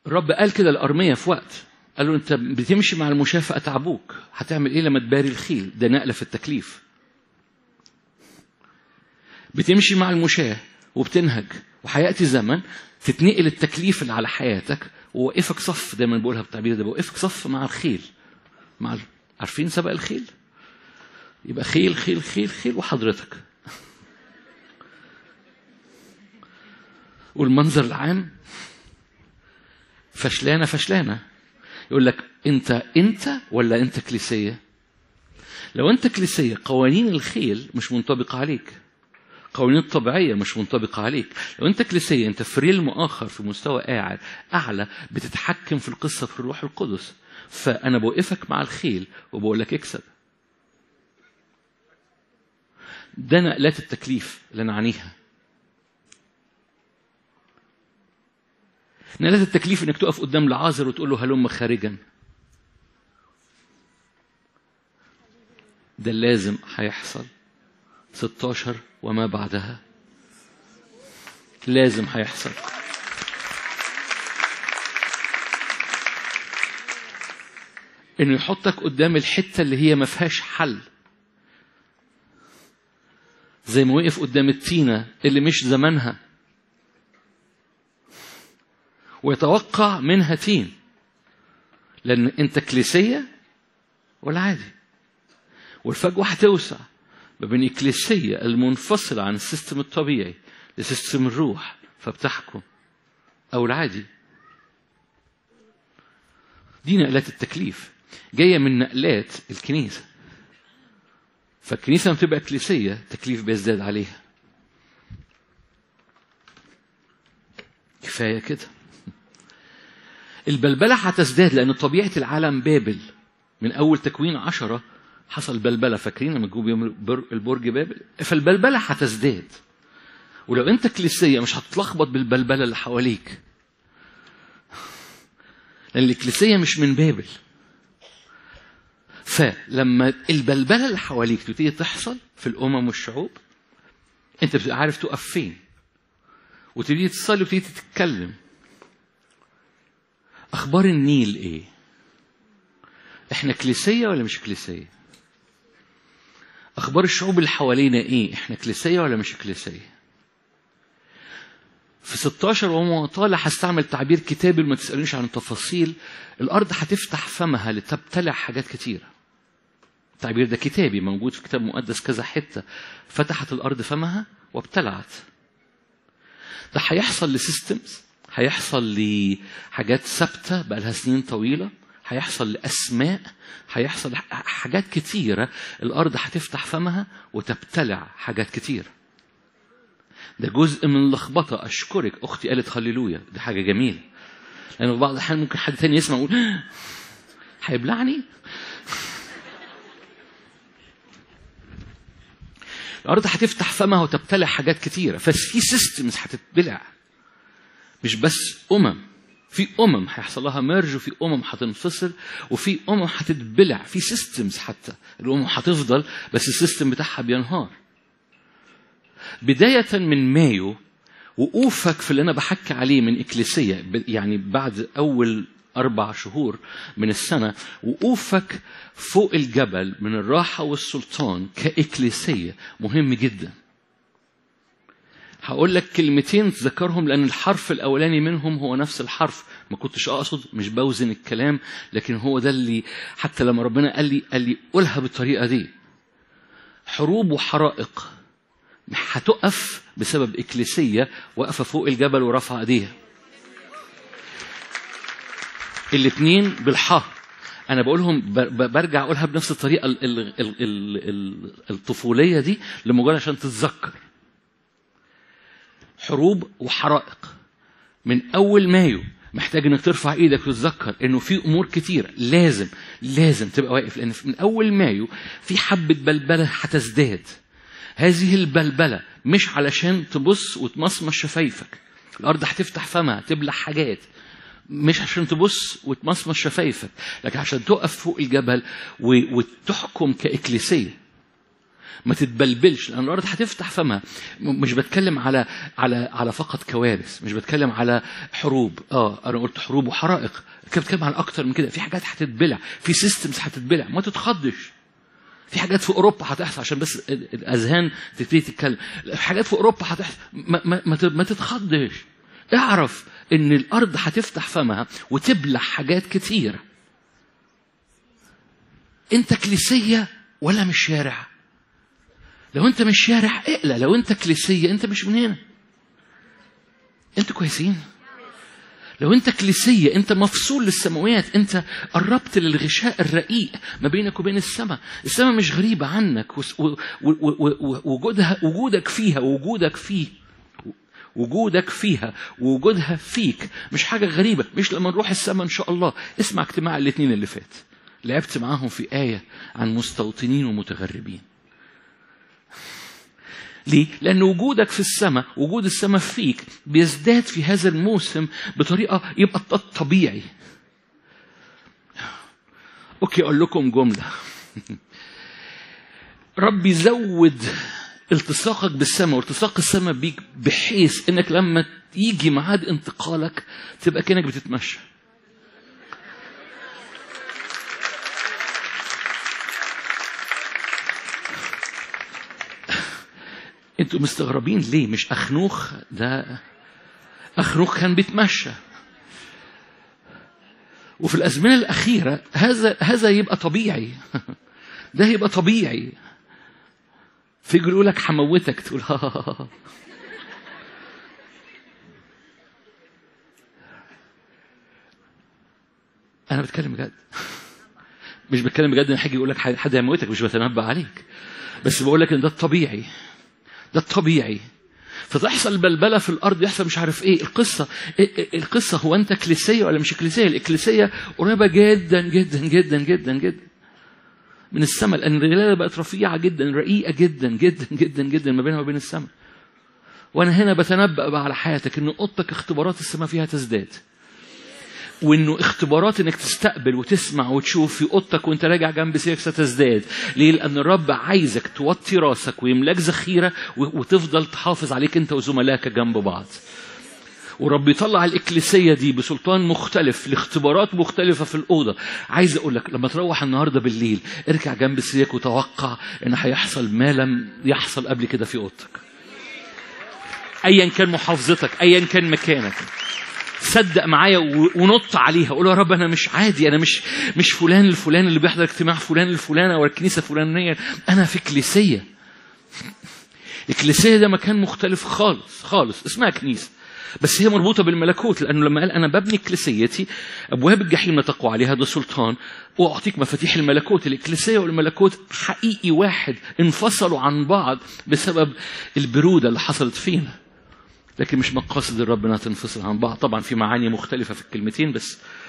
الرب قال كده الأرمية في وقت قال له أنت بتمشي مع المشاة فأتعبوك هتعمل إيه لما تباري الخيل ده نقلة في التكليف بتمشي مع المشاة وبتنهج وهيأتي زمن تتنقل التكليف اللي على حياتك ووقفك صف دايما بقولها بالتعبير ده بوقفك صف مع الخيل مع ال... عارفين سبق الخيل يبقى خيل خيل خيل خيل وحضرتك والمنظر العام فشلانه فشلانه يقول لك انت انت ولا انت كليسيه لو انت كليسيه قوانين الخيل مش منطبقه عليك قوانين الطبيعية مش منطبقة عليك لو أنت كليسية أنت في ريلم آخر في مستوى قاعد أعلى بتتحكم في القصة في الروح القدس فأنا بوقفك مع الخيل وبقول لك اكسب ده نقلات التكليف اللي نعنيها نقلات التكليف انك تقف قدام العازر وتقول له هلم خارجا ده لازم هيحصل 16 وما بعدها لازم هيحصل انه يحطك قدام الحته اللي هي ما فيهاش حل زي ما وقف قدام التينه اللي مش زمانها ويتوقع منها تين لان انت كليسيه ولا عادي والفجوه هتوسع ما بين الكليسيه المنفصله عن السيستم الطبيعي لسيستم الروح فبتحكم او العادي دي نقلات التكليف جايه من نقلات الكنيسه فالكنيسه لما تبقى كنيسيه تكليف بيزداد عليها كفايه كده البلبله هتزداد لان طبيعه العالم بابل من اول تكوين عشرة حصل بلبله فاكرين لما جم يوم البرج بابل فالبلبله هتزداد ولو انت كنيسيه مش هتتلخبط بالبلبله اللي حواليك لان الكنيسيه مش من بابل فلما البلبله اللي حواليك تبتدي تحصل في الامم والشعوب انت بتبقى عارف تقف فين وتبتدي تصلي وتبتدي تتكلم اخبار النيل ايه احنا كنيسيه ولا مش كنيسيه اخبار الشعوب اللي حوالينا ايه احنا كنيسيه ولا مش كنيسيه في 16 وما طالع هستعمل تعبير كتابي ما تسألونيش عن التفاصيل الأرض هتفتح فمها لتبتلع حاجات كتيرة التعبير ده كتابي موجود في كتاب مقدس كذا حتة فتحت الأرض فمها وابتلعت ده هيحصل لسيستمز هيحصل لحاجات ثابتة بقى لها سنين طويلة هيحصل لأسماء هيحصل حاجات كتيرة الأرض هتفتح فمها وتبتلع حاجات كتيرة ده جزء من اللخبطة أشكرك أختي قالت هللويا دي حاجة جميلة لأنه بعض الأحيان ممكن حد تاني يسمع يقول هيبلعني الأرض هتفتح فمها وتبتلع حاجات كتيرة ففي سيستمز هتتبلع مش بس أمم في أمم هيحصل لها ميرج وفي أمم هتنفصل وفي أمم هتتبلع في سيستمز حتى الأمم هتفضل بس السيستم بتاعها بينهار بداية من مايو وقوفك في اللي أنا بحكي عليه من إكليسية يعني بعد أول أربع شهور من السنة وقوفك فوق الجبل من الراحة والسلطان كإكليسية مهم جدا هقول لك كلمتين تذكرهم لأن الحرف الأولاني منهم هو نفس الحرف ما كنتش أقصد مش بوزن الكلام لكن هو ده اللي حتى لما ربنا قال لي قال لي قولها بالطريقة دي حروب وحرائق هتقف بسبب إكليسية واقفة فوق الجبل ورفع ايديها الاثنين بالحا انا بقولهم برجع اقولها بنفس الطريقه ال ال ال ال الطفوليه دي لمجرد عشان تتذكر حروب وحرائق من اول مايو محتاج انك ترفع ايدك وتتذكر انه في امور كتيره لازم لازم تبقى واقف لان من اول مايو في حبه بلبله هتزداد هذه البلبله مش علشان تبص وتمصمص شفايفك الارض هتفتح فمها تبلع حاجات مش عشان تبص وتمصمص شفايفك لكن عشان تقف فوق الجبل وتحكم كإكليسية ما تتبلبلش لان الارض هتفتح فمها م- مش بتكلم على على على فقط كوارث مش بتكلم على حروب اه انا قلت حروب وحرائق كده بتكلم على اكتر من كده في حاجات هتتبلع في سيستمز هتتبلع ما تتخضش في حاجات في اوروبا هتحصل عشان بس ال- الاذهان تبتدي تتكلم حاجات في اوروبا هتحصل ما, ما, ما, ت- ما تتخضش اعرف ان الارض هتفتح فمها وتبلع حاجات كتير انت كنيسيه ولا مش شارع لو انت مش شارع اقلق لو انت كنيسيه انت مش من هنا انتوا كويسين لو انت كنيسيه انت مفصول للسماوات انت قربت للغشاء الرقيق ما بينك وبين السماء السماء مش غريبه عنك وس- و- و- و- و- وجودها وجودك فيها وجودك فيه وجودك فيها ووجودها فيك مش حاجة غريبة مش لما نروح السماء إن شاء الله اسمع اجتماع الاثنين اللي فات لعبت معاهم في آية عن مستوطنين ومتغربين ليه؟ لأن وجودك في السماء وجود السماء فيك بيزداد في هذا الموسم بطريقة يبقى ده الطبيعي أوكي أقول لكم جملة رب يزود التصاقك بالسماء والتصاق السماء بيك بحيث انك لما يجي ميعاد انتقالك تبقى كانك بتتمشى انتوا مستغربين ليه مش اخنوخ ده اخنوخ كان بيتمشى وفي الازمنه الاخيره هذا هذا يبقى طبيعي ده يبقى طبيعي فيجي يقول لك هموتك تقول ها ها ها ها. انا بتكلم بجد مش بتكلم بجد ان حاجه يقول لك حد هيموتك مش بتنبأ عليك بس بقول لك ان ده الطبيعي ده الطبيعي فتحصل بلبله في الارض يحصل مش عارف ايه القصه إيه- إيه- القصه هو انت كليسيه ولا مش كليسيه الاكليسيه قريبه جدا جدا جدا جدا جدا من السماء لان الرجاله بقت رفيعه جدا رقيقه جدا جدا جدا جدا ما بينها وبين السماء وانا هنا بتنبأ بقى على حياتك ان اوضتك اختبارات السماء فيها تزداد وانه اختبارات انك تستقبل وتسمع وتشوف في اوضتك وانت راجع جنب سيرك ستزداد ليه لان الرب عايزك توطي راسك ويملاك ذخيره و- وتفضل تحافظ عليك انت وزملائك جنب بعض ورب يطلع الإكليسية دي بسلطان مختلف لاختبارات مختلفة في الأوضة عايز أقول لك لما تروح النهاردة بالليل ارجع جنب سيرك وتوقع إن هيحصل ما لم يحصل قبل كده في أوضتك أيا كان محافظتك أيا كان مكانك صدق معايا و- ونط عليها قول يا رب انا مش عادي انا مش مش فلان الفلاني اللي بيحضر اجتماع فلان الفلانه ولا الكنيسه الفلانيه انا في كنيسيه الكنيسيه ده مكان مختلف خالص خالص اسمها كنيسه بس هي مربوطه بالملكوت لانه لما قال انا ببني كنيسيتي ابواب الجحيم لا تقوى عليها ده سلطان واعطيك مفاتيح الملكوت الكنيسيه والملكوت حقيقي واحد انفصلوا عن بعض بسبب البروده اللي حصلت فينا لكن مش مقاصد الرب انها تنفصل عن بعض طبعا في معاني مختلفه في الكلمتين بس